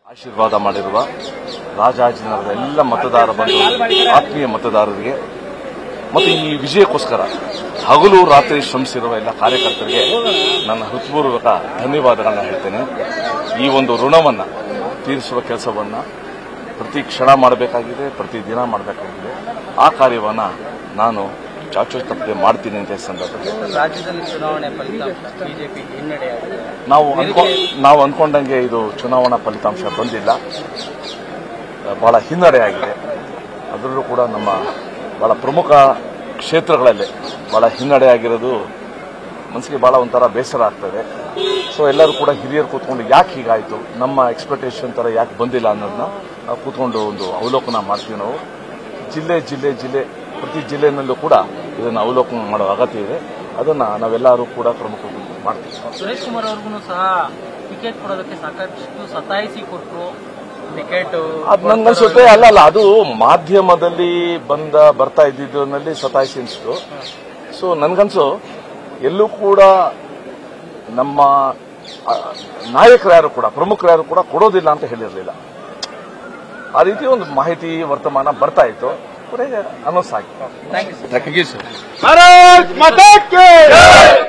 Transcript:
ಆಶೀರ್ವಾದ ಮಾಡಿರುವ ರಾಜಾಜಿನಗರದ ಎಲ್ಲ ಮತದಾರ ಬಂಧು ಆತ್ಮೀಯ ಮತದಾರರಿಗೆ ಮತ್ತು ಈ ವಿಜಯಕ್ಕೋಸ್ಕರ ಹಗಲು ರಾತ್ರಿ ಶ್ರಮಿಸಿರುವ ಎಲ್ಲ ಕಾರ್ಯಕರ್ತರಿಗೆ ನನ್ನ ಹೃತ್ಪೂರ್ವಕ ಧನ್ಯವಾದಗಳನ್ನ ಹೇಳ್ತೇನೆ ಈ ಒಂದು ಋಣವನ್ನ ತೀರಿಸುವ ಕೆಲಸವನ್ನ ಪ್ರತಿ ಕ್ಷಣ ಮಾಡಬೇಕಾಗಿದೆ ಪ್ರತಿ ದಿನ ಮಾಡಬೇಕಾಗಿದೆ ಆ ಕಾರ್ಯವನ್ನ ನಾನು ಚಾಚು ತಪ್ಪದೆ ಮಾಡ್ತೀನಿ ಅಂತ ಈ ಸಂದರ್ಭದಲ್ಲಿ ರಾಜ್ಯದಲ್ಲಿ ಚುನಾವಣೆ ಫಲಿತಾಂಶ ಬಿಜೆಪಿ ಹಿನ್ನಡೆಯಾಗಿದೆ ನಾವು ಅನ್ಕೊ ನಾವು ಅನ್ಕೊಂಡಂಗೆ ಇದು ಚುನಾವಣಾ ಫಲಿತಾಂಶ ಬಂದಿಲ್ಲ ಬಹಳ ಹಿನ್ನಡೆ ಆಗಿದೆ ಅದರಲ್ಲೂ ಕೂಡ ನಮ್ಮ ಬಹಳ ಪ್ರಮುಖ ಕ್ಷೇತ್ರಗಳಲ್ಲೇ ಬಹಳ ಹಿನ್ನಡೆ ಆಗಿರೋದು ಮನಸ್ಸಿಗೆ ಬಹಳ ಒಂಥರ ಬೇಸರ ಆಗ್ತದೆ ಸೊ ಎಲ್ಲರೂ ಕೂಡ ಹಿರಿಯರು ಕೂತ್ಕೊಂಡು ಯಾಕೆ ಹೀಗಾಯಿತು ನಮ್ಮ ಎಕ್ಸ್ಪೆಕ್ಟೇಷನ್ ತರ ಯಾಕೆ ಬಂದಿಲ್ಲ ಅನ್ನೋದನ್ನ ನಾವು ಕೂತ್ಕೊಂಡು ಒಂದು ಅವಲೋಕನ ಮಾಡ್ತೀವಿ ನಾವು ಜಿಲ್ಲೆ ಜಿಲ್ಲೆ ಜಿಲ್ಲೆ ಪ್ರತಿ ಜಿಲ್ಲೆನಲ್ಲೂ ಕೂಡ ಇದನ್ನು ಅವಲೋಕನ ಮಾಡೋ ಅಗತ್ಯ ಇದೆ ಅದನ್ನ ನಾವೆಲ್ಲರೂ ಕೂಡ ಪ್ರಮುಖ ಮಾಡ್ತೀವಿ ಸುರೇಶ್ ಕುಮಾರ್ ಅವ್ರಿಗೂ ಸಹ ಟಿಕೆಟ್ ಕೊಡೋದಕ್ಕೆ ಸಾಕಷ್ಟು ಸತಾಯಿಸಿ ಕೊಟ್ಟರು ಟಿಕೆಟ್ ಅದ್ ನನ್ಗನ್ಸುತ್ತೆ ಅಲ್ಲ ಅಲ್ಲ ಅದು ಮಾಧ್ಯಮದಲ್ಲಿ ಬಂದ ಬರ್ತಾ ಇದ್ದಿದ್ದಲ್ಲಿ ಸತಾಯಿಸಿ ಅನ್ಸ್ತು ಸೊ ನನ್ಗನ್ಸು ಎಲ್ಲೂ ಕೂಡ ನಮ್ಮ ಆ, ನಾಯಕರು ಯಾರು ಕೂಡ ಪ್ರಮುಖರು ಯಾರು ಕೂಡ ಕೊಡೋದಿಲ್ಲ ಅಂತ ಹೇಳಿರಲಿಲ್ಲ ಆ ರೀತಿ ಒಂದು ಮಾಹಿತಿ ವರ್ತಮಾನ ಬರ್ತಾ ಇತ್ತು ಕೊನೆಗೆ ಅನೌನ್ಸ್ ಆಗಿ thank you thank you sir Bharat Mata के